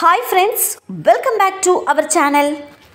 hi friends welcome back to our channel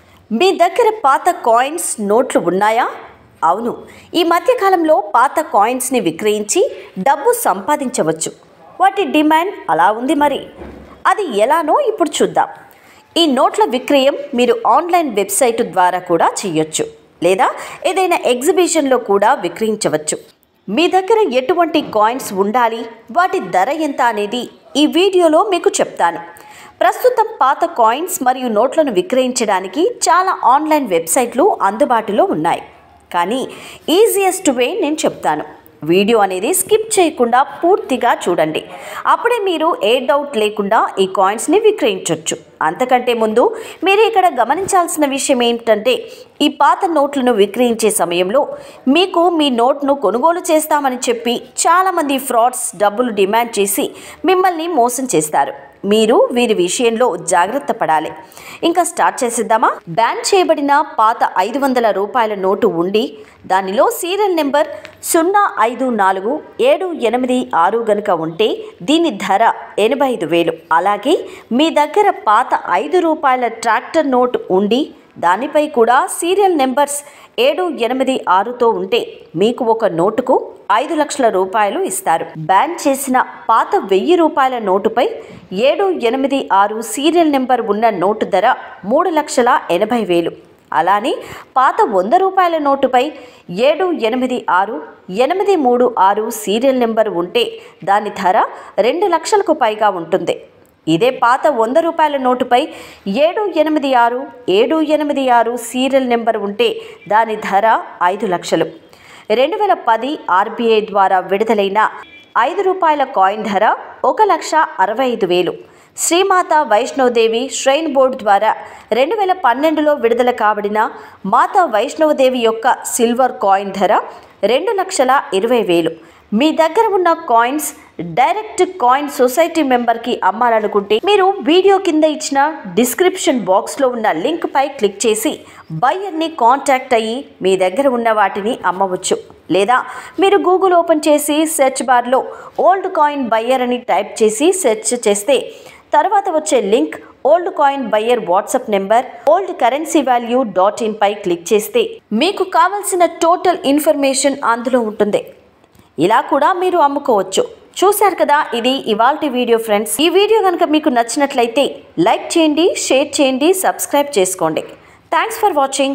మీ దగ్గర పాత కాయిన్స్ నోట్లు ఉన్నాయా అవును ఈ మధ్యకాలంలో పాత కాయిన్స్ని విక్రయించి డబ్బు సంపాదించవచ్చు వాటి డిమాండ్ అలా ఉంది మరి అది ఎలానో ఇప్పుడు చూద్దాం ఈ నోట్ల విక్రయం మీరు ఆన్లైన్ వెబ్సైట్ ద్వారా కూడా చేయొచ్చు లేదా ఏదైనా ఎగ్జిబిషన్లో కూడా విక్రయించవచ్చు మీ దగ్గర ఎటువంటి కాయిన్స్ ఉండాలి వాటి ధర ఎంత అనేది ఈ వీడియోలో మీకు చెప్తాను ప్రస్తుతం పాత కాయిన్స్ మరియు నోట్లను విక్రయించడానికి చాలా ఆన్లైన్ వెబ్సైట్లు అందుబాటులో ఉన్నాయి కానీ ఈజియెస్ట్ వే నేను చెప్తాను వీడియో అనేది స్కిప్ చేయకుండా పూర్తిగా చూడండి అప్పుడే మీరు ఏ డౌట్ లేకుండా ఈ కాయిన్స్ని విక్రయించవచ్చు అంతకంటే ముందు మీరు ఇక్కడ గమనించాల్సిన విషయం ఏంటంటే ఈ పాత నోట్లను విక్రయించే సమయంలో మీకు మీ నోట్ను కొనుగోలు చేస్తామని చెప్పి చాలామంది ఫ్రాడ్స్ డబ్బులు డిమాండ్ చేసి మిమ్మల్ని మోసం చేస్తారు మీరు వీరి విషయంలో జాగ్రత్త పడాలి ఇంకా స్టార్ట్ చేసేద్దామా బ్యాన్ చేయబడిన పాత ఐదు వందల రూపాయల నోటు ఉండి దానిలో సీరియల్ నెంబర్ సున్నా ఐదు నాలుగు ఏడు ఎనిమిది ఆరు గనుక ఉంటే దీని ధర ఎనభై ఐదు వేలు అలాగే మీ దగ్గర పాత ఐదు రూపాయల ట్రాక్టర్ నోట్ ఉండి దానిపై కూడా సీరియల్ నెంబర్స్ ఏడు ఎనిమిది ఆరుతో ఉంటే మీకు ఒక నోటుకు ఐదు లక్షల రూపాయలు ఇస్తారు బ్యాన్ చేసిన పాత వెయ్యి రూపాయల నోటుపై ఏడు ఎనిమిది ఆరు సీరియల్ నెంబర్ ఉన్న నోటు ధర మూడు లక్షల ఎనభై వేలు అలానే పాత వంద రూపాయల నోటుపై ఏడు ఎనిమిది ఆరు ఎనిమిది మూడు ఆరు సీరియల్ నెంబర్ ఉంటే దాని ధర రెండు లక్షలకు పైగా ఉంటుంది ఇదే పాత వంద రూపాయల నోటుపై ఏడు ఎనిమిది ఆరు ఏడు ఎనిమిది ఆరు సీరియల్ నెంబర్ ఉంటే దాని ధర ఐదు లక్షలు రెండు వేల పది ఆర్బీఐ ద్వారా విడుదలైన ఐదు రూపాయల కాయిన్ ధర ఒక లక్ష అరవై ఐదు వేలు శ్రీమాత వైష్ణోదేవి శ్రైన్ బోర్డు ద్వారా రెండు వేల పన్నెండులో విడుదల కాబడిన మాతా వైష్ణవదేవి యొక్క సిల్వర్ కాయిన్ ధర రెండు లక్షల ఇరవై వేలు మీ దగ్గర ఉన్న కాయిన్స్ డైరెక్ట్ కాయిన్ సొసైటీ మెంబర్కి అమ్మాలనుకుంటే మీరు వీడియో కింద ఇచ్చిన డిస్క్రిప్షన్ బాక్స్లో ఉన్న లింక్ పై క్లిక్ చేసి బయ్యర్ని కాంటాక్ట్ అయ్యి మీ దగ్గర ఉన్న వాటిని అమ్మవచ్చు లేదా మీరు గూగుల్ ఓపెన్ చేసి సెర్చ్ బార్లో ఓల్డ్ కాయిన్ బయ్యర్ అని టైప్ చేసి సెర్చ్ చేస్తే తర్వాత వచ్చే link old coin buyer WhatsApp number old currency value dot in పై క్లిక్ చేస్తే మీకు కావలసిన టోటల్ ఇన్ఫర్మేషన్ అందులో ఉంటుంది ఇలా కూడా మీరు అమ్ముకోవచ్చు చూశారు కదా ఇది ఇవాల్టి వీడియో ఫ్రెండ్స్ ఈ వీడియో కనుక మీకు నచ్చినట్లయితే లైక్ చేయండి షేర్ చేయండి సబ్స్క్రైబ్ చేసుకోండి థ్యాంక్స్ ఫర్ వాచింగ్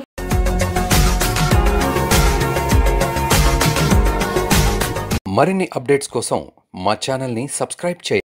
మరిన్ని అప్డేట్స్ కోసం మా ఛానల్ని సబ్స్క్రైబ్ చేయండి